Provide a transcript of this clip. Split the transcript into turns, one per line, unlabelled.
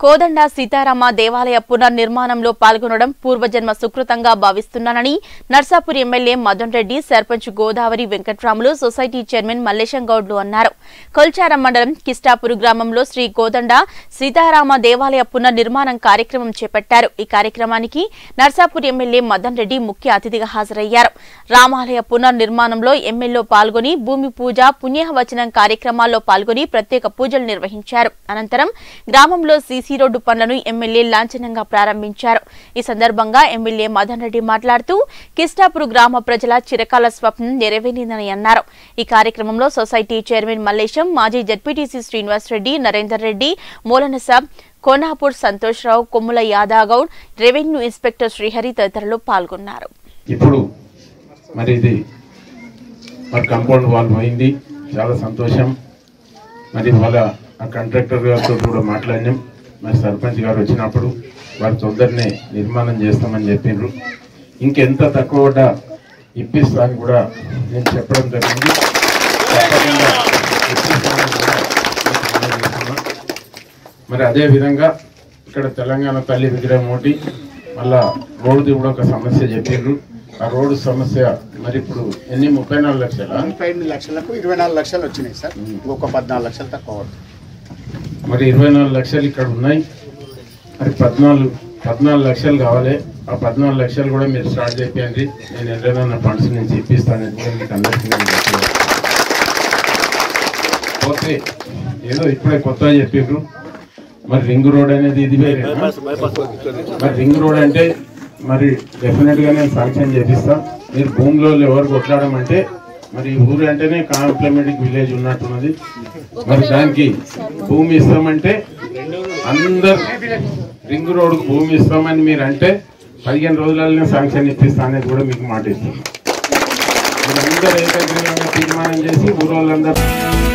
కోదండ సీతారామ దేవాలయ పునర్నిర్మాణంలో పాల్గొనడం పూర్వజన్మ సుకృతంగా భావిస్తున్నానని Narsapur MLA Madan Reddy sarpanch Godavari Venkatramulu society chairman Mallesham గౌడ్లు అన్నారు కొల్చారం మండలం కిస్టాపూర్ గ్రామంలో శ్రీ కోదండ సీతారామ దేవాలయ పునర్నిర్మాణం కార్యక్రమం చేపట్టారు ఈ కార్యక్రమానికి నర్సాపూర్ ఎమ్మెల్యే మదన్ రెడ్డి ముఖ్య అతిథిగా హాజరయ్యారు రామాలయ పునర్నిర్మాణంలో ఎమ్మెల్యే పాల్గొని భూమి పూజ పుణ్యవచనం కార్యక్రమాల్లో పాల్గొని ప్రత్యేక పూజలు నిర్వహించారు అనంతరం గ్రామంలో సీసీ రోడ్డు పనులను ఎమ్మెల్యే లాంఛనంగా ప్రారంభించారు ఈ సందర్భంగా ఎమ్మెల్యే మదన్ రెడ్డి మాట్లాడుతూ కిస్టాపూర్ గ్రామ ప్రజల చిరకాల స్వప్నం నెరవేరిందని అన్నారు ఈ కార్యక్రమంలో సొసైటీ చైర్మన్ మల్లేశం మాజీ ZPTC Srinivas Reddy Narender Reddy Molanasab Konapur Santosh Rao Kommula Yadagoud revenue inspector Srihari తదితరులు పాల్గొన్నారు
ఇప్పుడు మరి ఇది మరి కంపౌండ్ వాల్ పోయింది చాలా సంతోషం మరి వాళ్ళ ఆ కాంట్రాక్టర్ గారితో కూడా మాట్లాడినాం మరి సర్పంచ్ గారు వచ్చినప్పుడు వారి తొందరనే నిర్మాణం చేస్తామని చెప్పిండ్రు ఇంకెంత తక్కువ పడ్డా ఇప్పిస్తా అని కూడా నేను చెప్పడం జరిగింది తప్పకుండా ఇప్పిస్తామని కూడా మీకు తెలియజేస్తున్నా. మరి అదే విధంగా ఇక్కడ తెలంగాణ తల్లి విగ్రహం ఒకటి మళ్ళా రోడ్డుది కూడా ఒక సమస్య చెప్పిండ్రు ఆ రోడ్డు సమస్య మరి ఇప్పుడు ఎన్ని ముప్పై నాలుగు లక్షల
ముప్పై ఎనిమిది లక్షలకు ఇరవై నాలుగు లక్షలు వచ్చినాయి సార్ ఇంకొక పద్నాలుగు లక్షలు తక్కువ పడుతుంది
మరి ఇరవై నాలుగు లక్షలు ఇక్కడ ఉన్నాయి మరి పద్నాలుగు పద్నాలుగు లక్షలు కావాలి ఆ పద్నాలుగు లక్షలు కూడా మీరు స్టార్ట్ చేయండి నేను ఎవరైనా ఫండ్స్ నుంచి ఇప్పిస్తానని కూడా మీకు అందరికీ నేను చెప్తున్నాను. పోతే ఏదో ఇప్పుడే కొత్తగా చెప్పిండ్రు మరి రింగ్ రోడ్ అనేది ఇది వేరే మరి రింగ్ రోడ్ అంటే మరి డెఫినెట్ గా నేను శాంక్షన్ చేపిస్తా మీరు భూమిలో ఎవరు కొట్లాడమంటే మరి ఈ ఊరు అంటేనే కాంప్లిమెంటింగ్ విలేజ్ ఉన్నట్టున్నది మరి దానికి భూమి ఇస్తామంటే అందరు రింగ్ రోడ్ భూమి ఇస్తామని మీరు అంటే పదిహేను రోజులలోనే శాంక్షన్ ఇప్పిస్తా అనేది కూడా మీకు మాట ఇస్తాను మీరందరూ ఏకగ్రీవంగా తీర్మానం చేసి ఊరోళ్ళందరూ